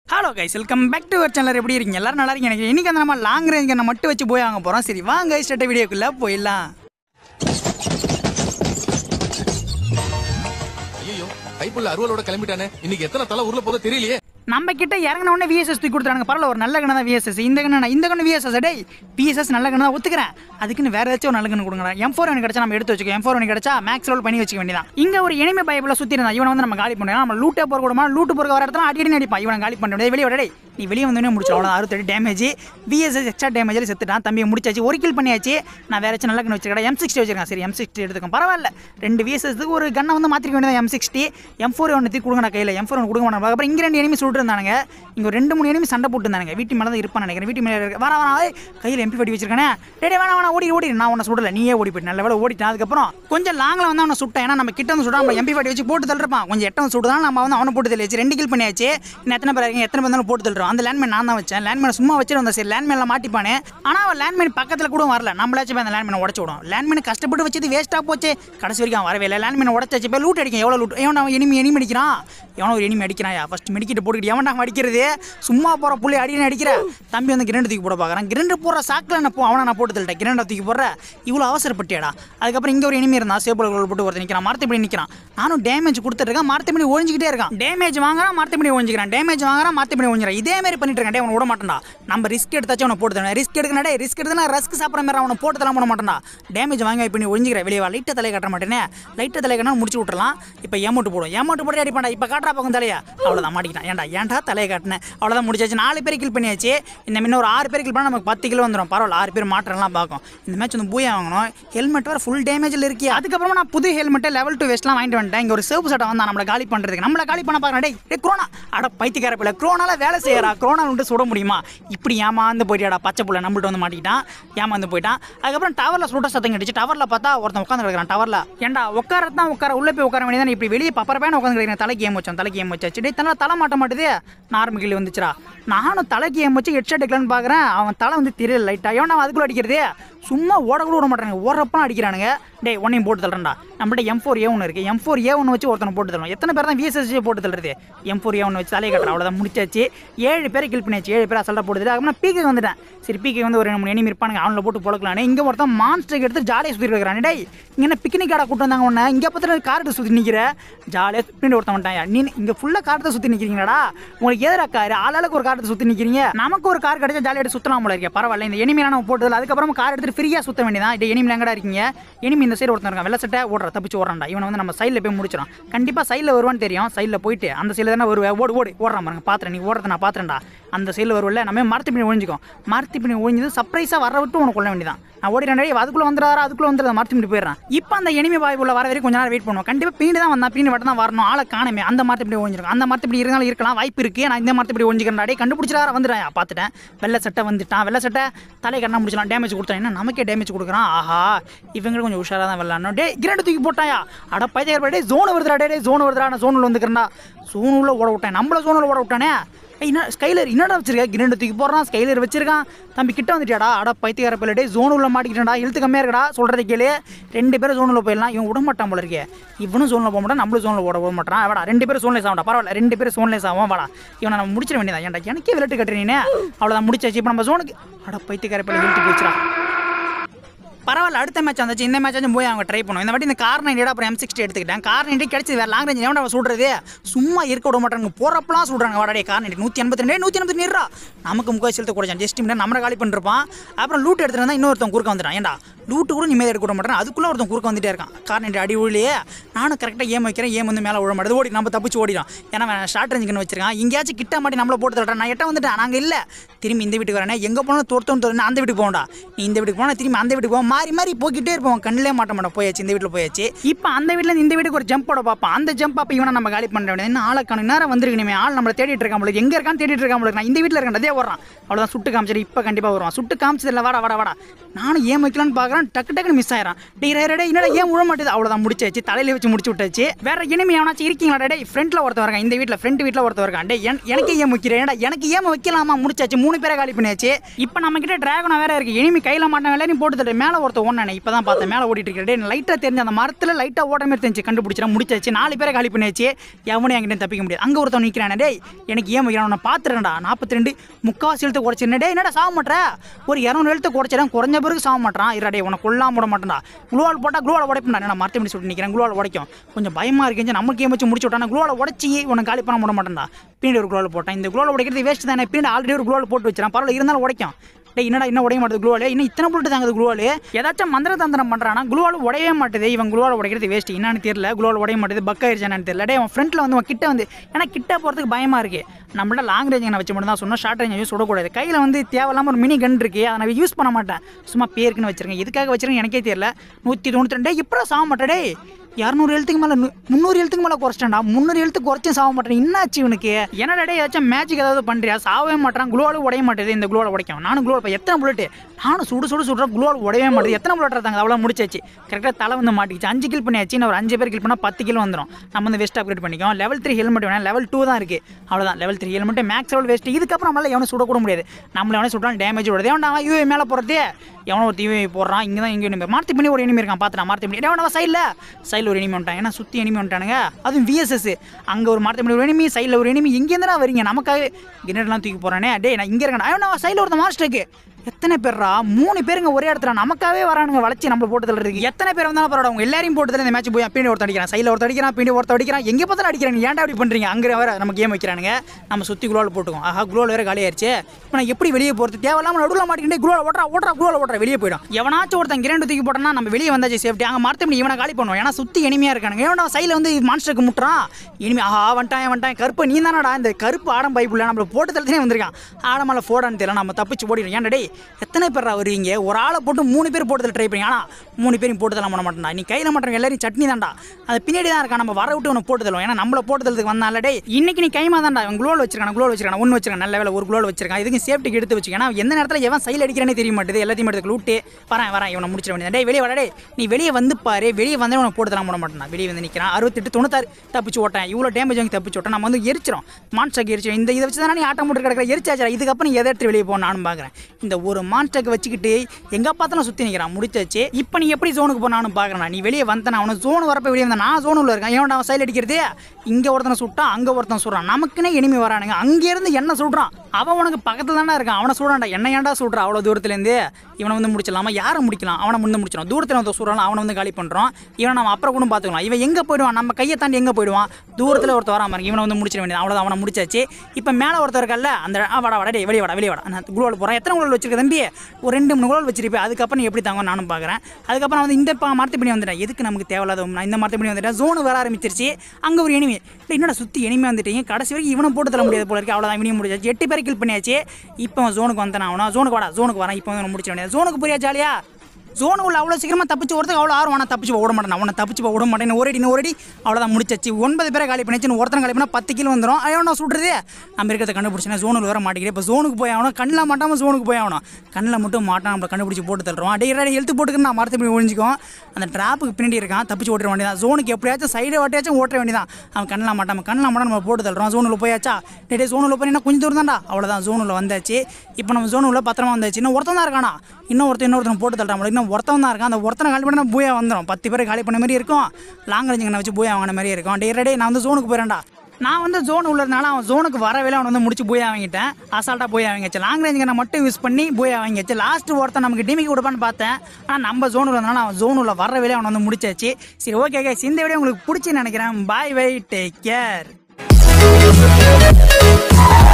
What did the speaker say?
hello guys welcome back to our channel எப்படி இருக்கீங்க எல்லாரும் நல்லா இருக்கீங்க எனக்கு இன்னைக்கு அந்த நம்ம லாங் ரேஞ்ச் கண்ணை மட்டும் வச்சு போய் வாங்க போகிறோம் சரி வாங்க ஸ்டேட்ட வீடியோக்குள்ளே போயிடலாம் ஐயோ கைப்புள்ள அருவலோட கிளம்பிட்டானே இன்னைக்கு எத்தனை தலை ஊர்ல போதோ தெரியலையே நம்ம கிட்ட இறங்கின உடனே விஎஸ்எஸ் தூக்கி கொடுத்துறாங்க பரவாயில்ல ஒரு நல்ல கண்ணு தான் விஎஸ்எஸ் இந்த கண்ணு இந்த கண்ணு விஎஸ்எஸ் டேய் விஎஸ்எஸ் நல்ல கண்ணு தான் ஒத்துக்கிறேன் அதுக்குன்னு வேற ஏதாச்சும் ஒரு நல்ல கண்ணு கொடுங்க எம் ஃபோர் ஒன் கிடைச்சா நம்ம எடுத்து வச்சுக்கோ எம் ஃபோர் ஒன் கிடைச்சா மேக்ஸ் ரோல் பண்ணி வச்சுக்க வேண்டியதான் இங்க ஒரு எனிமே பைபிள் சுத்தி இருந்தா இவனை வந்து நம்ம காலி பண்ணுறோம் நம்ம லூட்டே போற கூடமா லூட்டு போற வர இடத்துல அடி அடி அடிப்பான் இவனை காலி பண்ண முடியாது வெளியே விட டேய் நீ வெளியே வந்தோடனே முடிச்சிடும் அவ்வளோ அறுபத்தெட்டு டேமேஜ் விஎஸ்எஸ் எக்ஸ்ட்ரா டேமேஜ் செத்துட்டான் தம்பியை முடிச்சாச்சு ஒரு கில் பண்ணியாச்சு நான் வேற ஏதாச்சும் நல்ல கண்ணு வச்சிருக்கேன் எம் சிக்ஸ்டி வச்சிருக்கேன் சரி எம் சிக்ஸ்டி எடுத்துக்கோம் பரவாயில்ல ரெண்டு விஎஸ்எஸ்க்கு ஒரு கண்ணை வந்து மாற்றிக்க வேண்டியது எம் சிக்ஸ்டி எம் ஃபோர் ஒன்று தூக்கி கொடுங்க நான் கையில் எம் ஃபோர் ஒன்று கொடுங்க மாட்டாங்க அப்புறம் இங்கே ரெண்டு எனிமி சுட்டு இருந்தானுங்க இங்கே ஒரு ரெண்டு மூணு எனிமி சண்டை போட்டு இருந்தானுங்க வீட்டு மேலே தான் இருப்பான்னு நினைக்கிறேன் வீட்டு மேலே இருக்க வர வர ஏய், கையில் எம்பி பட்டி வச்சிருக்கானே டேய் டேய், வேணாம் வேணாம் ஓடி ஓடி நான் உன்னை சுடல நீயே ஓடி போயிட்டு நல்ல வேலை ஓடிட்டேன் அதுக்கப்புறம் கொஞ்சம் லாங்கில் வந்து அவனை சுட்டேன் ஏன்னா நம்ம கிட்ட வந்து சுடா நம்ம எம்பி பட்டி வச்சு போட்டு தள்ளிருப்பான் கொஞ்சம் எட்ட வந்து சுடுதான் நம்ம வந்து அவனை போட்டு தள்ளியாச்சு ரெண்டு கில் பண்ணியாச்சு இன்னும் எத்தனை பேர் இருக்கீங்க எத்தனை பேர் இருந்தாலும் போட்டு தள்ளுறோம் அந்த லேண்ட்மேன் நான் தான் வச்சேன் லேண்ட்மேன் சும்மா வச்சுட்டு வந்தேன் சரி லேண்ட்மேனில் மாட்டிப்பானே ஆனால் அவன் லேண்ட்மேன் பக்கத்தில் கூட வரல நம்மளாச்சும் போய் அந்த லேண்ட்மேனை உடச்சு விடும் லேண்ட்மேன் கஷ்டப்பட்டு வச்சது வேஸ்ட்டாக போச்சு கடைசி வரைக்கும் அவன் வரவே இல்லை லேண்ட்மேன் உடச்சாச்சு போய் லூட் அடிக்கும் எவ்வளோ லூட் எவன் அவன் எனிமி எனிமி அடிக்கிறான் எவனோ ஒரு எனிமி அடிக்கிறான் ஃபர்ஸ்ட் மெடிக்கிட்டு போட்டுக்கிட்டு எவன் அவன் அடிக்கிறது சும்மா போகிற புள்ளி அடின்னு அடிக்கிற தம்பி வந்து கிரண்டு தூக்கி போட பார்க்குறான் கிரண்டு போடுற சாக்கில் நான் போ அவனை நான் போட்டு தள்ளிட்டேன் கிரண்டை தூக்கி போடுற இவ்வளோ அவசரப்பட்டியாடா அதுக்கப்புறம் இங்கே ஒரு எனிமி இருந்தான் சேப்பிள் போட்டு ஒருத்தர் நிற்கிறான் மரத்துப்படி நிற்கிறான் நானும் டேமேஜ் கொடுத்துருக்கேன் மரத்துப்படி ஒழிஞ்சிக்கிட்டே இருக்கான் டேமேஜ் வாங்குறான் மரத்துப்படி ஒழிஞ்சிக்கிறான் டேமேஜ் வாங்குறான் மரத்துப்படி ஒழிஞ்சிக்கிறான் இதே மாதிரி பண்ணிட்டு இருக்கேன் டேய், அவனை விட மாட்டேன்டா நம்ம ரிஸ்க் எடுத்தாச்சும் அவனை போட்டு தரணும் ரிஸ்க் எடுக்கணும் ரிஸ்க் எடுத்தா ரஸ்க் சாப்பிட்ற மாதிரி அவனை போட்டு தர பண்ண மாட்டேன்டா டேமேஜ் வாங்கி இப்போ நீ ஒழிஞ்சிக்கிற வெளியே வா லைட்டை தலையை கட்ட மாட்டேனே லைட்டை தலையை கட்டினா முடிச்சு விட்டுறலாம் இப்போ ஏமௌண்ட் போடும் ஏமௌண்ட் போட்டு அடிப்பாண்டா இப்போ காட்டுறா பக்கம் தலையா அவ்வளோதான் மாட்டிக்கிட்டான் ஏன்டா ஏன்டா தலையை காட்டினேன் அவ்வளோதான் முடிச்சாச்சு நாலு பேர் கில் பண்ணியாச்சு இந்த முன்ன ஒரு ஆறு பேர் கில் பண்ணால் நமக்கு பத்து கிலோ வந்துடும் பரவாயில்ல ஆறு பேர் மாற்றம்லாம் பார்க்கும் இந்த மேட்ச் வந்து பூயா வாங்கணும் ஹெல்மெட் வேறு ஃபுல் டேமேஜில் இருக்கே அதுக்கப்புறமா நான் புது ஹெல்மெட்டை லெவல் டூ வெஸ்ட்லாம் வாங்கிட்டு வந்துட்டேன் இங்கே ஒரு சேப்பு சட்டை வந்தான் நம்மளை காலி பண்ணுறதுக்கு நம்மளை காலி பண்ண பார்க்குறேன் டேய் டேய் குரோனா அட பைத்தியக்கார பிள்ளை குரோனால வேலை செய்யறா குரோனா விட்டு சுட முடியுமா இப்படி ஏமாந்து போயிட்டாடா பச்சை புள்ள நம்மள்ட்ட வந்து மாட்டிக்கிட்டான் ஏமாந்து போயிட்டான் அதுக்கப்புறம் டவரில் சுட சத்தம் கடிச்சு டவரில் பார்த்தா ஒருத்தன் உட்காந்து கிடக்குறான் டவரில் ஏன்டா உட்கார தான் உட்கார உள்ள போய் உட்கார வேண்டியதான் இப்படி வெளியே பப்பர பேன உட்காந்து கிடக்கிறேன் தலைக்கு ஏம் வச்சோம் தலைக்கு ஏம் வச்சாச்சு டேய் தலை தலை மாட்ட மாட்டுது நார்மல் கிளி வந்துச்சுடா நானும் தலைக்கு ஏம் வச்சு ஹெட்ஷாட் எடுக்கலான்னு பார்க்குறேன் அவன் தலை வந்து தெரியல லைட்டாக ஏன்னா அவன் அதுக்குள்ள அடிக்கிறது சும்மா ஓட கூட விட மாட்டானுங்க ஓடுறப்பலாம் அடிக்கிறானுங்க டேய் ஒன்னையும் போட்டு தள்ளுறா நம்மள்ட்ட எம் ஃபோர் ஏ ஒன்று இருக்குது எம் ஃபோர் ஏ ஒன்று வச்சு ஒருத்தனை போட்டு தள்ளணும் எத்தனை பேர் தான் விஎஸ்எஸ் போட்டு தள்ளுறது எம் ஃபோர் ஏ ஒன்று வச்சு தலையை கட்டுறா அவ்வளோதான் முடிச்சாச்சு ஏழு பேரை கில் பண்ணியாச்சு ஏழு பேர் அசல்ட்டாக போடுது அதுக்கப்புறம் பீக்கு வந்துட்டேன் சரி பீக்கு வந்து ஒரு ரெண்டு மூணு enemy இருப்பானுங்க அவனில் போட்டு பொழக்கலான்னு இங்கே ஒருத்தன் மான்ஸ்டருக்கு எடுத்து ஜாலியாக சுற்றி இருக்கிறான் டேய் இங்கே என்ன பிக்னிக் ஆட கூட்டு வந்தாங்க உன்னை இங்கே பார்த்துட்டு கார்டு சுற்றி நிற்கிற ஜாலியாக பின்னாடி ஒருத்தன் வந்துட்டான் நீ இங்கே ஃபுல்லாக கார்ட்டை சுற்றி நிற்கிறீங்களாடா உங்களுக்கு எதிராக கார் ஆளாளுக்கு ஒரு கார்ட்டை சுற்றி நிற்கிறீங்க நமக்கு ஒரு கார் கிடைச்சா ஜாலியாக சுற்றலாம் போல இருக்கே பரவாயில்ல இந்த எனிமிலாம் நம்ம போட்டதில்ல அதுக்கப்புறம் கார் எடுத்துட்டு ஃப்ரீயாக சுற்ற வேண்டியதான் இது எனிமில் எங்கடா இருக்கீங்க எனிமி இந்த சைடு ஒருத்தன் இருக்கான் வெள்ள சட்டை ஓடுற தப்பிச்சு ஓடுறான்டா இவனை வந்து நம்ம சைடில் போய் முடிச்சிடும் கண்டிப்பாக சைடில் வருவான்னு தெரியும் சைடில் போயிட்டு அந்த சைடில் தானே வருவேன் ஓடு ஓடு ஓடுறான் பாருங்க பார்த்துறேன் நீ ஓடுறத நான் பார்த்துறேன்டா அந்த சைடில் வருவல நம்ம மரத்து பின்னி ஒழிஞ்சிக்கும் மரத்து பின்னி ஒழிஞ்சது சர்ப்ரைஸாக வர விட்டு உனக்கு கொள்ள வேண்டியதான் நான் ஓடிறேன் டேய், அதுக்குள்ள வந்துடுறாரு அதுக்குள்ள வந்து மரத்து பின்னி போயிடுறான் இப்போ அந்த எனிமி வாய்ப்பு உள்ள வர வரைக்கும் கொஞ்ச நேரம் வெயிட் பண்ணுவோம் கண்டிப்பாக பீண்டு தான் வந்தான் பீண்டு மட்டும் தான் வரணும் ஆளை காணமே அந்த மரத்து பிடி ஒழிஞ்சிருக்கும் அந்த மரத்து பிடி இருந்தாலும் இருக்கலாம் வாய்ப்பு இருக்கு நான் இந்த மரத்து பிடி ஒழிஞ்சிக்கிறேன் டே கண்டுபிடிச்சிடார வந்துடுறேன் பார்த்துட்டேன் வெள்ளை சட்டை வந்துட்டான் வெள்ளை சட்டை தலை கண்ணா முடிச்சலாம் டேமேஜ் கொடுத்தான் என்ன நமக்கே டேமேஜ் கொடுக்குறான் ஆஹா இவங்க கொஞ்சம் உஷாராக தான் விளாடணும் டே கிரண்டு தூக்கி போட்டாயா அட பைத்தியக்கார டே ஜோன் வருதுடா டே ஜோன் வருதுடா நான் ஜோனில் வந்துக்கிறேன்டா ஜோனுள்ள ஓட விட்டேன் நம்மள ஜோனில் ஓட விட்டானே ஏய், என்ன ஸ்கைலர் என்னடா வச்சிருக்க கிரண்டு தூக்கி போடுறான் ஸ்கைலர் வச்சிருக்கான் தம்பி கிட்ட வந்துட்டியாடா அட பைத்தியக்கார பிள்ளை டே ஜோன் உள்ள மாட்டிக்கிட்டா இழுத்து கம்மியாக இருக்கடா சொல்கிறத கேளு ரெண்டு பேரும் ஜோனில் போயிடலாம் இவன் விட மாட்டான் போல இருக்கே இவனும் ஜோனில் போக மாட்டான் நம்மளும் ஜோனில் ஓட விட மாட்டான் வாடா ரெண்டு பேரும் சோன்லேஸ் ஆகடா பரவாயில்ல ரெண்டு பேரும் சோன்லேஸ் ஆகும் வாடா இவனை நம்ம முடிச்சிட வேண்டியதான் ஏன்டா எனக்கே விளையாட்டு கட்டுறீனே அவ்வளோதான் முடிச்சாச்சு இப்போ நம்ம ஜோனுக்கு அட பைத்தியக்கார பிள்ளை இழுத்து போச்சுடா பரவாயில்ல அடுத்த மேட்ச் வந்துச்சு இந்த மேட்ச் வந்து போய் அவங்க ட்ரை பண்ணுவோம் இந்த வாட்டி இந்த கார் நைன்டா அப்புறம் எம் சிக்ஸ்டி எடுத்துக்கிட்டேன் கார் நைன்டி கிடைச்சது வேறு லாங் ரேஞ்ச் எவன் சுடுறது சும்மா இருக்க விட மாட்டாங்க போகிறப்பலாம் சுடுறாங்க வாடா கார் நைன்டி நூற்றி எண்பத்தி ரெண்டு நூற்றி எண்பத்தி நீரா நமக்கு முக்கால் செலுத்த கூடாது ஜஸ்ட் மினிட் நம்ம காலி பண்ணிருப்பான் அப்புறம் லூட் எடுத்துட்டு வந்தா இன்னொருத்தன் குறுக்க வந்துட்டான் ஏன்டா லூட்டு கூட நிம்மதி எடுக்க விட மாட்டேன் அதுக்குள்ளே ஒருத்தன் குறுக்க வந்துட்டே இருக்கான் கார் நைன்டி அடி ஊழியே நானும் கரெக்டாக ஏம் வைக்கிறேன் ஏம் வந்து மேலே விழ மாட்டேது ஓடி நம்ம தப்பிச்சு ஓடிடும் ஏன்னா ஷார்ட் ரேஞ்சுக்கு வச்சிருக்கான் எங்கேயாச்சும் கிட்ட மாட்டி நம்மள போட்டு தள்ளுறேன் நான் எட்ட வந்துட்டேன் நாங்கள் இல்லை திரும்பி இந்த வீட்டுக்கு வரேன் எங்கே போனாலும் தோர்த்தோன்னு தோணும் அந்த வீட்டுக்கு போகண்டா நீ இந்த வீட்டுக்கு போனால் திரும்பி அந்த வீட்டுக்கு போவோம் மாறி மாறி போய்கிட்டே இருப்போம் கண்ணிலே மாட்ட மாட்டோம் போயாச்சு இந்த வீட்டில் போயாச்சு இப்போ அந்த வீட்டில் இந்த வீட்டுக்கு ஒரு ஜம்போட பார்ப்போம் அந்த ஜம்ப் அப்போ இவனை நம்ம காலி பண்ண வேண்டியது என்ன ஆளை காணும் நேரம் வந்திருக்கணுமே ஆள் நம்மளை தேடிட்டு இருக்கான் நம்மளுக்கு எங்கே இருக்கான்னு தேடிட்டு இருக்கான் நம்மளுக்கு நான் இந்த வீட்டில் இருக்கேன் அதே வர்றான் அவ்வளோதான் சுட்டு காமிச்சிட்டு இப்போ கண்டிப்பாக வருவான் சுட்டு காமிச்சதில்ல வாடா வாடா வாடா நானும் ஏன் வைக்கலான்னு பார்க்குறேன் டக்கு டக்குன்னு மிஸ் ஆயிரான் டே ரே டே என்னடா ஏன் விழ மாட்டேது அவ்வளோதான் முடிச்சாச்சு தலையில வச்சு முடிச்சு விட்டாச்சு வேற இனிமே எவனாச்சும் இருக்கீங்களா டே ஃப்ரண்ட்ல ஒருத்தர் இருக்கான் இந்த வீட்டில் ஃப்ரண்ட் வீட்டில் ஒருத்தர் இருக்கான் டே என்- எனக்கு ஏன் வைக்கிறேன் ஏன்டா எனக்கு ஏன் வைக்கலாமா முடிச்சாச்சு மூணு பேரை காலி பண்ணியாச்சு இப்போ நம்ம கிட்ட டிராகனா வேற இருக்கு இனிமே கையில் மாட்டான் வேலை நீ போட்டு தட்டு மேலே ஒருத்த ஓடானே இப்போ தான் பார்த்தேன் மேலே ஓடிட்டு இருக்கேன் லைட்டாக தெரிஞ்சு அந்த மரத்தில் லைட்டாக ஓட மாதிரி தெரிஞ்சு கண்டுபிடிச்சிடா முடிச்சாச்சு நாலு பேரை காலி பண்ணியாச்சு எவனையும் என்கிட்ட தப்பிக்க முடியாது அங்கே ஒருத்தன் நிற்கிறானே டேய் எனக்கு ஏன் வைக்கிறான் உன்னை பார்த்துறேன்டா நாற்பத்தி ரெண்டு முக்காவாசி எழுத்து குறைச்சிருந்தே டேய் என்னடா சாக மாட்டேற ஒரு இரநூறு எழுத்து குறைச்சிடம் குறைஞ்ச பிறகு சாக மாட்டான் இரா டேய் உனக்கு கொல்லாம விட மாட்டேன்டா குளோவால் போட்டால் குளோவால் உடைப்பா நான் மரத்தை பண்ணி சொல்லிட்டு நிற்கிறேன் குளோவால் உடைக்கும் கொஞ்சம் பயமாக இருக்கு நமக்கு ஏன் வச்சு முடிச்சு விட்டான் குளோவால் உடச்சி உனக்கு காலி பண்ண விட மாட்டேன்டா பின்னாடி ஒரு குளோவால் போட்டேன் இந்த குளோவால் உடைக்கிறது வேஸ்ட் தானே பின்னாடி ஆல்ரெடி ஒரு குளோவால் போட்டு வச்சிடறேன் பரவாயில்ல இருந்தாலும் உடைக்கும் டேய் என்னடா இன்னும் உடைய மாட்டேது குளோவால் இன்னும் இத்தனை புல்லட்டு தாங்குது குளோவால் ஏதாச்சும் மந்திர தந்திரம் பண்ணுறானா குளோவால் உடையவே மாட்டேது இவன் குளோவால் உடைக்கிறது வேஸ்ட் என்னன்னு தெரியல குளோவால் உடைய மாட்டேது பக் ஆயிருச்சானு தெரியல டேய் அவன் ஃப்ரண்ட்டில் வந்து அவன் கிட்ட வந்து ஏன்னா கிட்ட போகிறதுக்கு பயமாக இருக்கு நம்மள்ட்ட லாங் ரேஞ்ச் நான் வச்சு மட்டும் தான் சொன்னோம் ஷார்ட் ரேஞ்ச் யூஸ் விடக்கூடாது கையில் வந்து தேவையில்லாமல் ஒரு மினி கன் இருக்கு அதை நான் யூஸ் பண்ண மாட்டேன் சும்மா பேருக்குன்னு வச்சிருக்கேன் எதுக்காக வச்சிருக்கேன் எனக்கே தெரியல நூற்றி தொண்ணூற்றி ரெண்டு இப்போ சாக மாட்டேன் டேய் இரநூறு எழுத்துக்கு மேலே முந்நூறு எழுத்துக்கு மேலே குறைச்சிட்டா முந்நூறு எழுத்து குறைச்சும் சாக மாட்டேன் என்னாச்சு இவனுக்கு என்னடா டேய் ஏதாச்சும் மேஜிக் ஏதாவது பண்ணுறியா சாகவே மாட்டான் குளோவால் உடைய மாட்டேது இந்த குளோவால் உடைக்கும் நானும் குளோவால் எத்தனை புல்லட்டு நானும் சுடு சுடு சுடுற குளோவால் உடையவே மாட்டேது எத்தனை புல்லட் இருந்தாங்க அவ்வளோ முடிச்சாச்சு கரெக்டாக தலை வந்து மாட்டிக்கிச்சு அஞ்சு கில் பண்ணியாச்சு இன்னும் ஒரு அஞ்சு பேர் கில் பண்ணால் பத்து கிலோ வந்துடும் நம்ம வந்து வெஸ்ட் அப்கிரேட் பண்ணிக்கோம் லெவல் த்ரீ ஹெல்மெட் வேணா லெவல் டூ தான் இருக்குது அவ்வளோதான் level three helmet max level waste இதுக்கப்புறம் நம்மளால எவனும் சுடக்கூட முடியாது நம்மள எவனே சுட்டாலும் டேமேஜ் விடுறது எவன்டா யூஏ மேலே போகிறது எவனோ ஒரு தீவை போடுறான் இங்கே தான் இங்கே மாற்றி பண்ணி ஒரு எனிமி இருக்கான் பார்த்து நான் மாற்றி பண்ணி எவனவா சைடில் சைடில் ஒரு எனிமி வந்துட்டான் ஏன்னா சுற்றி எனிமி வந்துட்டானுங்க அதுவும் விஎஸ்எஸ் அங்கே ஒரு மாற்றி பண்ணி ஒரு எனிமி சைடில் ஒரு எனிமி இங்கேருந்து தான் வரீங்க நமக்காக கிரேட்லாம் தூக்கி போகிறானே டேய் நான் இங்கே இருக்கேன் எவனவா சைடில் ஒருத்த மாஸ்டருக்கு எத்தனை பேர்ரா மூணு பேருங்க ஒரே இடத்துல நமக்காவே வரானுங்க வளைச்சி நம்மள போட்டு தள்ளுறதுக்கு எத்தனை பேர் வந்தாலும் பரவாயில்ல அவங்க எல்லாரையும் போட்டு தள்ள இந்த மேட்ச் போய் பின்னாடி ஒருத்தர் அடிக்கிறான் சைடில் ஒருத்தர் அடிக்கிறான் பின்னாடி ஒருத்தர் அடிக்கிறான் எங்கே பார்த்தாலும் அடிக்கிறாங்க ஏன்டா அப்படி பண்ணுறீங்க அங்கே வேற நம்ம கேம் வைக்கிறானுங்க நம்ம சுற்றி குளோவில் போட்டுக்கோம் ஆஹா குளோவில் வேற காலியாயிருச்சு இப்போ நான் எப்படி வெளியே போகிறது தேவையில்லாம நடுவில் மாட்டிக்கிட்டே குளோவில் ஓட்டுறா ஓட்டுறா குளோவில் ஓட்டுறா வெளியே போயிடும் எவனாச்சும் ஒருத்தன் கிரேண்டு தூக்கி போட்டோம்னா நம்ம வெளியே வந்தாச்சு சேஃப்டி அங்கே மரத்தை இவனை காலி பண்ணுவோம் ஏன்னா சுற்றி எனிமையாக இருக்கானுங்க ஏன்னா சைடில் வந்து மான்ஸ்டருக்கு முட்டுறான் இனிமே ஆஹா வந்துட்டான் வந்துட்டான் கருப்பு நீ தானடா இந்த கருப்பு ஆடம் பைப்புல நம்மள போட்டு தள்ளத்தனே வந்திருக்கான் ஆடமால போடான்னு தெரியல நம்ம தப்பிச்சு ஓடிடும் ஏன்டா டேய் எத்தனை பேர் வருவீங்க ஒரு ஆளை போட்டு மூணு பேர் போட்டு ட்ரை பண்ணி ஆனால் மூணு பேரும் போட்டு தள்ள பண்ண மாட்டேன்டா நீ கையில் மாட்டேன் எல்லாரும் சட்னி தான்டா அது பின்னாடி தான் இருக்கான் நம்ம வர விட்டு உனக்கு போட்டு தள்ளுவோம் ஏன்னா நம்மள போட்டு தள்ளதுக்கு வந்தால டேய் இன்னைக்கு நீ கைமா தான்டா அவன் குளோல் வச்சிருக்கான் குளோல் வச்சிருக்கான் ஒன்று வச்சிருக்கான் நல்ல வேலை ஒரு குளோல் வச்சிருக்கான் இதுக்கு சேஃப்டிக்கு எடுத்து வச்சுக்கேன் ஏன்னா எந்த நேரத்தில் எவன் சைல் அடிக்கிறானே தெரிய மாட்டேது எல்லாத்தையும் எடுத்து லூட்டு வரேன் வரேன் இவனை முடிச்சிட வேண்டியது டேய் வெளியே வாடா டேய் நீ வெளியே வந்து பாரு வெளியே வந்தே உனக்கு போட்டு தள்ள பண்ண மாட்டேன் வெளியே வந்து நிற்கிறான் அறுபத்தெட்டு தொண்ணூத்தாறு தப்பிச்சு ஓட்டேன் இவ்வளோ டேமேஜ் வாங்கி தப்பிச்சு ஓட்டேன் நம்ம வந்து எரிச்சிரும் மான்ஸ்டாக் எரிச்சிரும் இந்த இதை வச்சு தானே நீ ஆட்டம் போட்டு கிடக்கிற எரிச்சாச்சா இதுக்கப்புறம் நீ எதை எடுத்து வெளியே போகணும் நானும் பார்க்குறேன் இந்த ஒரு மான்ஸ்டாக் வச்சுக்கிட்டு எங்கே பார்த்தாலும் சுற்றி நிற்கிறான் முடிச்சாச்சு இப்போ நீ எப்படி ஜோனுக்கு போனான்னு நானும் பார்க்குறேன் நீ வெளியே வந்தேன் அவனை ஜோன் வரப்போ வெளியே வந்தான் நான் ஜோனுள்ள இருக்கேன் ஏன்டா அவன் சைல் அடிக்கிறது இங்கே ஒருத்தனை சுட்டான் அங்கே ஒருத்தன் சுடுறான் நமக்குன்னே எனிமி வரானுங்க அங்கேருந்து என்ன சுடுறான் அவன் உனக்கு பக்கத்தில் தானே இருக்கான் அவனை சுடான்டா என்ன ஏன்டா சுடுறான் அவ்வளோ தூரத்துலேருந்து இவனை வந்து முடிச்சிடலாமா யாரை முடிக்கலாம் அவனை வந்து முடிச்சிடும் தூரத்தில் வந்து சுடுறான் அவனை வந்து காலி பண்ணுறோம் இவனை நம்ம அப்புறம் கூட பார்த்துக்கலாம் இவன் எங்கே போயிடுவான் நம்ம கையை தாண்டி எங்கே போயிடுவான் தூரத்தில் ஒருத்தர் வராம இருக்கு இவனை வந்து முடிச்சிட வேண்டியது அவ்வளோ அவனை முடிச்சாச்சு இப்போ மேலே ஒருத்தர் இருக்கல்ல அந்த ஆ, வாடா வாடா டேய் வெளியே வாடா வெளியே வாடா நான் குளோவில் போகிறேன் எத்தனை குளோவில் வச்சிருக்க தம்பி ஒரு ரெண்டு மூணு குளோவில் வச்சிருப்பேன் அதுக்கப்புறம் நீ எப்படி தாங்க நானும் பார்க்குறேன் அதுக்கப்புறம் வந்து இந்த பா மரத்து பண்ணி வந்துட்டேன் எதுக்கு நமக்கு தேவையில்லாத நான் இந்த மரத்து பண்ணி வந்துட்டேன் ஜோனு வர ஆரம்பிச்சிருச்சு அங்கே ஒரு எனிமி என்னடா சுற்றி எனிமி வந்துட்டீங்க கடைசி வரைக்கும் இவனை போட்டு தர முடியாது போல இருக்கு அவ்வளோதான் இவனையும் முடிச்சாச்சு எட்டு பேரை கில் பண்ணியாச்சு இப்போ அவன் ஜோனுக்கு வந்தேன் அவனா ஜோனுக்கு வாடா ஜோனுக்கு வரேன் இப்போ அவனை முடிச்சிட வேண்டியது ஜோனுக்கு போறியா ஜாலியா ஜோனு உள்ள அவ்வளோ சீக்கிரமாக தப்பிச்சு ஓடுறதுக்கு அவ்வளோ ஆர்வம் ஆனால் தப்பிச்சு ஓட மாட்டேன் அவனை தப்பிச்சு போக விட மாட்டேன் ஒரு அடி ஒரு அடி அவ்வளோதான் முடிச்சாச்சு ஒன்பது பேரை காலி பண்ணிச்சு ஒருத்தன் காலி பண்ணால் பத்து கிலோ வந்துடும் அவன் நான் சுடுறது நம்ம இருக்கிறத கண்டுபிடிச்சேன் ஜோனில் வர மாட்டேங்கிறேன் இப்போ ஜோனுக்கு போய் ஆகணும் கண்ணில் மாட்டாமல் ஜோனுக்கு போய் ஆகணும் கண்ணில் மட்டும் மாட்டான் நம்மளை கண்டுபிடிச்சி போட்டு தள்ளுறோம் அடே ரெடி ஹெல்த் போட்டுக்கு நான் மரத்தை போய் ஒழிஞ்சிக்கும் அந்த ட்ராப்புக்கு பின்னாடி இருக்கான் தப்பிச்சு ஓட்டுற வேண்டியதான் ஜோனுக்கு எப்படியாச்சும் சைடை வாட்டியாச்சும் ஓட்டுற வேண்டியதான் அவன் கண்ணில் மாட்டான் கண்ணில் மாட்டான் நம்ம போட்டு தள்ளுறோம் ஜோனில் போயாச்சா டே ஜோனில் போய் கொஞ்சம் தூரம் தான்டா அவ்வளோதான் ஜோனில் வந்தாச்சு இப்போ நம்ம ஜோனுள்ள பத்திரமா வந்தாச்சு இன்னும் ஒருத்தன் தான் இருக்கானா இன்னும் ஒருத்தன் இன்னொருத்தன் போட்டு தள்ளுறான் இன்னும் ஒருத்தன் தான் இருக்கான் அந்த ஒருத்தனை காலி பண்ணா பூயா வந்துடும் பத்து பேர் காலி பண்ண மாதிரி இருக்கும் லாங் ரேஞ்சுங்க வச்சு பூயா வாங்கின மாதிரி இருக்கும் டே ரெடி நான் வந்து ஜோனுக்கு போயிடறேன்டா நான் வந்து ஜோன் உள்ளதுனால அவன் ஜோனுக்கு வரவே அவனை வந்து முடிச்சு போய் வாங்கிட்டேன் அசால்ட்டாக போய் வாங்கிச்சு லாங் ரேஞ்சுக்கு நான் மட்டும் யூஸ் பண்ணி போய் வாங்கிச்சு லாஸ்ட் ஒருத்தன் நமக்கு டிமிக்கு கொடுப்பான்னு பார்த்தேன் ஆனால் நம்ம ஜோன் உள்ளதுனால அவன் ஜோன் உள்ள வர வேலையை அவனை வந்து முடிச்சாச்சு சரி ஓகே கேஸ் இந்த வீடியோ உங்களுக்கு பிடிச்சி நினைக்கிறேன் பாய் பை டேக் கேர்